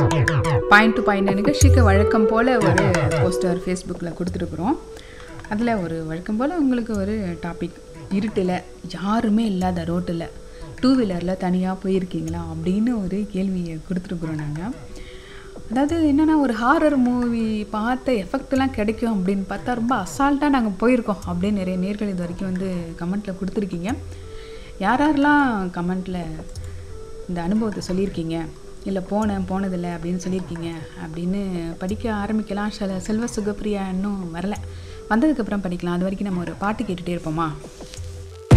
point to point நிகழ்ச்சிக்கு வழக்கம் போல் ஒரு போஸ்டர் ஃபேஸ்புக்கில் கொடுத்துருக்குறோம் அதில் ஒரு வழக்கம் போல் உங்களுக்கு ஒரு டாபிக் இருட்டில் யாருமே இல்லாத ரோட்டில் டூ வீலரில் தனியாக போயிருக்கீங்களா அப்படின்னு ஒரு கேள்வியை கொடுத்துருக்குறோம் நாங்கள் அதாவது என்னென்னா ஒரு ஹாரர் மூவி பார்த்த எஃபெக்ட்லாம் கிடைக்கும் அப்படின்னு பார்த்தா ரொம்ப அசால்ட்டாக நாங்கள் போயிருக்கோம் அப்படின்னு நிறைய நேர்கள் இது வரைக்கும் வந்து கமெண்ட்டில் கொடுத்துருக்கீங்க யார் யாரெல்லாம் கமெண்ட்டில் இந்த அனுபவத்தை சொல்லியிருக்கீங்க இல்லை போனேன் போனதில்லை அப்படின்னு சொல்லியிருக்கீங்க அப்படின்னு படிக்க ஆரம்பிக்கலாம் செல செல்வ சுகப்பிரியா இன்னும் வரல வந்ததுக்கப்புறம் படிக்கலாம் அது வரைக்கும் நம்ம ஒரு பாட்டு கேட்டுகிட்டே இருப்போமா